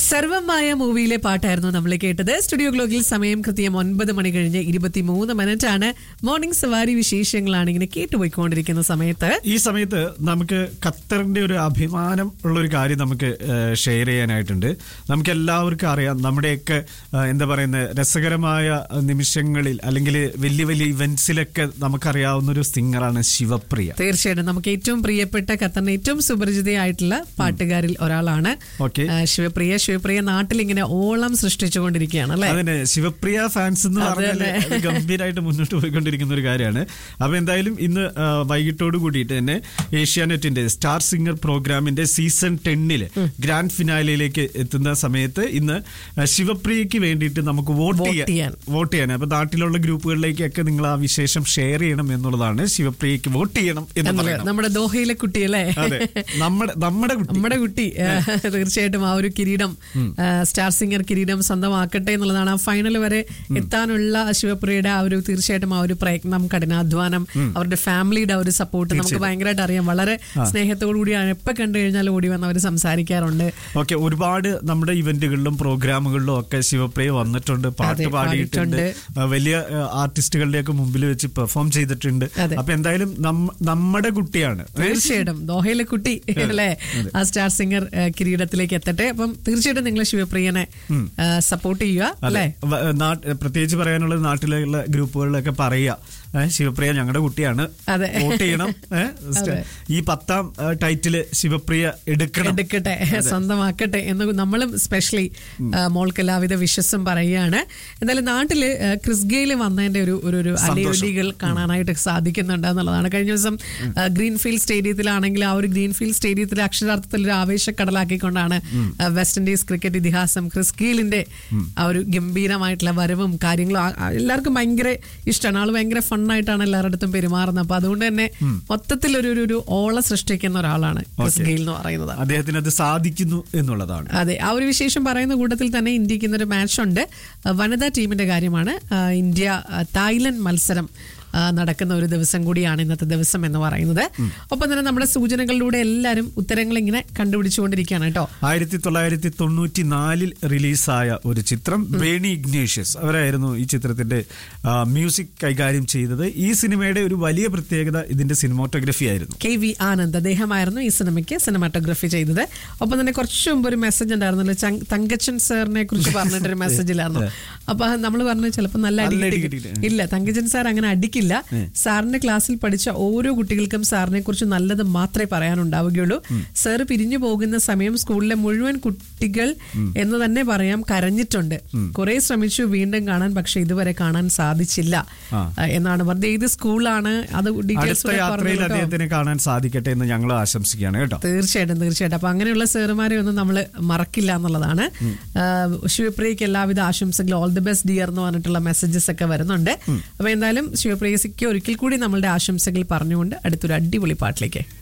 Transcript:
സർവമായ മൂവിയിലെ പാട്ടായിരുന്നു നമ്മൾ കേട്ടത് സ്റ്റുഡിയോ ഗ്ലോക്കിൽ സമയം കൃത്യം ഒൻപത് മണി കഴിഞ്ഞ് ഇരുപത്തിമൂന്ന് മിനിറ്റ് ആണ് മോർണിംഗ് സവാരി വിശേഷങ്ങളാണ് ഇങ്ങനെ കേട്ടുപോയിക്കൊണ്ടിരിക്കുന്ന സമയത്ത് ഈ സമയത്ത് നമുക്ക് ഖത്തറിന്റെ ഒരു അഭിമാനം ഉള്ള ഒരു കാര്യം നമുക്ക് ഷെയർ ചെയ്യാനായിട്ടുണ്ട് നമുക്ക് എല്ലാവർക്കും അറിയാം നമ്മുടെയൊക്കെ ഏഹ്, എന്താ പറയുന്ന രസകരമായ നിമിഷങ്ങളിൽ അല്ലെങ്കിൽ വലിയ വലിയ ഇവന്റ്സിലൊക്കെ നമുക്കറിയാവുന്ന ഒരു സിംഗറാണ് ശിവപ്രിയ തീർച്ചയായിട്ടും നമുക്ക് ഏറ്റവും പ്രിയപ്പെട്ട ഖത്തറിന്റെ ഏറ്റവും സുപരിചിതയായിട്ടുള്ള പാട്ടുകാരിൽ ഒരാളാണ് ഓക്കെ ആ, ശിവപ്രിയ ശിവപ്രിയ നാട്ടിൽ ഇങ്ങനെ ഓളം സൃഷ്ടിച്ചുകൊണ്ടിരിക്കുകയാണ് അല്ലെ അതിന് ശിവപ്രിയ ഫാൻസ് എന്ന് പറഞ്ഞാൽ അത് ഗംഭീരമായിട്ട് മുന്നോട്ട് പോയിക്കൊണ്ടിരിക്കുന്ന ഒരു കാര്യമാണ് അപ്പൊ എന്തായാലും ഇന്ന് ആ, വൈകിട്ടോട് കൂടിയിട്ട് തന്നെ ഏഷ്യാനെറ്റിന്റെ സ്റ്റാർ സിംഗർ പ്രോഗ്രാമിന്റെ സീസൺ ടെന്നില് ഗ്രാൻഡ് ഫിനാലയിലേക്ക് എത്തുന്ന സമയത്ത് ഇന്ന് ആ, ശിവപ്രിയക്ക് വേണ്ടിയിട്ട് നമുക്ക് വോട്ട് വോട്ട് ചെയ്യാൻ ചെയ്യാൻ. വോട്ട് ചെയ്യാൻ അപ്പൊ നാട്ടിലുള്ള ഗ്രൂപ്പുകളിലേക്കൊക്കെ നിങ്ങൾ ആ വിശേഷം ഷെയർ ചെയ്യണം എന്നുള്ളതാണ് ശിവപ്രിയക്ക് വോട്ട് ചെയ്യണം എന്ന് എന്നുള്ളത് പറയണം നമ്മുടെ ദോഹയിലെ കുട്ടി അല്ലേ അതെ നമ്മുടെ നമ്മുടെ കുട്ടി നമ്മുടെ കുട്ടി ആ, തീർച്ചയായിട്ടും ആ ഒരു കിരീടം ആ, സ്റ്റാർ സിംഗർ കിരീടം സ്വന്തമാക്കട്ടെ എന്നുള്ളതാണ് ആ ഫൈനൽ വരെ എത്താനുള്ള ശിവപ്രിയയുടെ ആ ഒരു തീർച്ചയായിട്ടും ആ ഒരു പ്രയത്നം കഠിനാധ്വാനം അവരുടെ ഫാമിലിയുടെ ആ ഒരു സപ്പോർട്ട് നമുക്ക് ഭയങ്കരമായിട്ട് അറിയാം വളരെ സ്നേഹത്തോടു കൂടിയാണ് എപ്പോ കണ്ടു കഴിഞ്ഞാലും ഓടി വന്ന് അവർ സംസാരിക്കാറുണ്ട് ഓക്കെ ഒരുപാട് നമ്മുടെ ഇവന്റുകളിലും പ്രോഗ്രാമുകളിലും ഒക്കെ ശിവപ്രിയ വന്നിട്ടുണ്ട് പാട്ട് അതെ, പാടിയിട്ടുണ്ട് പാടിയിട്ടുണ്ട്. ആ, വലിയ ആർട്ടിസ്റ്റുകളുടെ ഒക്കെ മുമ്പിൽ വെച്ച് പെർഫോം ചെയ്തിട്ടുണ്ട് അതെ. അപ്പൊ എന്തായാലും നമ്മ- നമ്മുടെ കുട്ടിയാണ് തീർച്ചയായിട്ടും ദോഹയിലെ കുട്ടി അല്ലേ ആ സ്റ്റാർ സിംഗർ ആ, കിരീടത്തിലേക്ക് എത്തട്ടെ അപ്പം തീർച്ചയായിട്ടും നിങ്ങൾ ശിവപ്രിയനെ സപ്പോർട്ട് ചെയ്യുക അതെ. അല്ലേ വ- നാ- പ്രത്യേകിച്ച് പറയാനുള്ളത് നാട്ടിലുള്ള ഗ്രൂപ്പുകളിലൊക്കെ പറയുക ഏ, ശിവപ്രിയ ഞങ്ങളുടെ കുട്ടിയാണ് അതെ. വോട്ട് ചെയ്യണം ഏ, സ്റ്റ- ഈ പത്താം ആ, ടൈറ്റില് ശിവപ്രിയ എടുക്കണം എടുക്കട്ടെ സ്വന്തമാക്കട്ടെ എന്ന് നമ്മളും സ്പെഷ്യലി മോൾക്ക് എല്ലാവിധ വിശ്വസം പറയുകയാണ് എന്തായാലും നാട്ടില് ആ, ക്രിസ് ഗെയിൽ വന്നതിന്റെ ഒരു ഒരു ഒരു അലയൊലികൾ കാണാനായിട്ട് സാധിക്കുന്നുണ്ട് എന്നുള്ളതാണ് കഴിഞ്ഞ ദിവസം ആ, ഗ്രീൻഫീൽഡ് സ്റ്റേഡിയത്തിലാണെങ്കിൽ ആ ഒരു ഗ്രീൻഫീൽഡ് സ്റ്റേഡിയത്തിൽ അക്ഷരാർത്ഥത്തിൽ ഒരു ആവേശക്കടലാക്കിക്കൊണ്ടാണ് ആ, വെസ്റ്റ് ഇൻഡീസ് ക്രിക്കറ്റ് ഇതിഹാസം ക്രിസ് ഗെയിലിന്റെ ആ ഒരു ഗംഭീരമായിട്ടുള്ള വരവും കാര്യങ്ങളും ആ- ആ എല്ലാവർക്കും ഭയങ്കര ഇഷ്ടമാണ് ആള് ഭയങ്കര ഫണ്ണായിട്ടാണ് എല്ലാവരുടെ അടുത്തും പെരുമാറുന്നത് അപ്പൊ അതുകൊണ്ട് തന്നെ മൊത്തത്തിൽ ഒരു ഒരു- ഒരു ഓള സൃഷ്ടിക്കുന്ന ഒരാളാണ് ക്രിസ് ഗെയിൽ എന്ന് പറയുന്നത് അദ്ദേഹത്തിന് അത് സാധിക്കുന്നു എന്നുള്ളതാണ് അതെ ആ ഒരു വിശേഷം പറയുന്ന കൂട്ടത്തിൽ തന്നെ ഇന്ത്യക്ക് ഇന്നൊരു മാച്ച് ഉണ്ട് ആ, വനിതാ ടീമിന്റെ കാര്യമാണ് ആ, ഇന്ത്യ ആ, തായ്ലൻഡ് മത്സരം ആ, നടക്കുന്ന ഒരു ദിവസം കൂടിയാണ് ഇന്നത്തെ ദിവസം എന്ന് പറയുന്നത് ഒപ്പം തന്നെ നമ്മുടെ സൂചനകളിലൂടെ എല്ലാവരും ഉത്തരങ്ങൾ ഇങ്ങനെ കണ്ടുപിടിച്ചുകൊണ്ടിരിക്കുകയാണ് കേട്ടോ ആയിരത്തി തൊള്ളായിരത്തി തൊണ്ണൂറ്റി നാലിൽ റിലീസായ ഒരു ചിത്രം വേണി ഇഗ്നേഷ്യസ് അവരായിരുന്നു ഈ ചിത്രത്തിന്റെ ആ, മ്യൂസിക് കൈകാര്യം ചെയ്തത് ഈ സിനിമയുടെ ഒരു വലിയ പ്രത്യേകത ഇതിന്റെ സിനിമോട്ടോഗ്രഫി ആയിരുന്നു കെ വി ആനന്ദ് അദ്ദേഹമായിരുന്നു ഈ സിനിമയ്ക്ക് സിനിമാറ്റോഗ്രഫി ചെയ്തത് ഒപ്പം തന്നെ കുറച്ചു മുമ്പ് ഒരു മെസ്സേജ് ഉണ്ടായിരുന്നല്ലോ ചങ്- തങ്കച്ചൻ സാറിനെ കുറിച്ച് പറഞ്ഞിട്ടൊരു മെസ്സേജിലായിരുന്നു അപ്പൊ നമ്മൾ പറഞ്ഞു ചിലപ്പോൾ നല്ല അടി നല്ല അടി കിട്ടി. കിട്ടിയിട്ട്. ഇല്ല തങ്കച്ചൻ സാർ അങ്ങനെ അടിക്കില്ല സാറിന്റെ ക്ലാസ്സിൽ പഠിച്ച ഓരോ കുട്ടികൾക്കും സാറിനെ കുറിച്ച് നല്ലത് മാത്രമേ പറയാനുണ്ടാവുകയുള്ളൂ സാർ പിരിഞ്ഞു പോകുന്ന സമയം സ്കൂളിലെ മുഴുവൻ കുട്ടികൾ എന്ന് തന്നെ പറയാം കരഞ്ഞിട്ടുണ്ട് കുറെ ശ്രമിച്ചു വീണ്ടും കാണാൻ പക്ഷെ ഇതുവരെ കാണാൻ സാധിച്ചില്ല ആ. ആ, എന്നാണ് പറഞ്ഞത് ഏത് സ്കൂളാണ് അത് ഡീറ്റെയിൽസ് അടുത്ത യാത്രയിൽ അദ്ദേഹത്തിന് കാണാൻ സാധിക്കട്ടെ എന്ന് ഞങ്ങൾ ആശംസിക്കുകയാണ് കേട്ടോ തീർച്ചയായിട്ടും തീർച്ചയായിട്ടും അപ്പൊ അങ്ങനെയുള്ള സാറുമാരെ ഒന്നും നമ്മൾ മറക്കില്ല എന്നുള്ളതാണ് ആ, ശിവപ്രിയയ്ക്ക് എല്ലാവിധ ആശംസകളും ഓൾ ദി ബെസ്റ്റ് ഡിയർ എന്ന് പറഞ്ഞിട്ടുള്ള മെസ്സേജസ് ഒക്കെ വരുന്നുണ്ട് അപ്പൊ എന്തായാലും ശിവപ്രിയസിക്ക് ഒരിക്കൽ കൂടി നമ്മളുടെ ആശംസകൾ പറഞ്ഞുകൊണ്ട് അടുത്തൊരു അടിപൊളി പാട്ടിലേക്ക്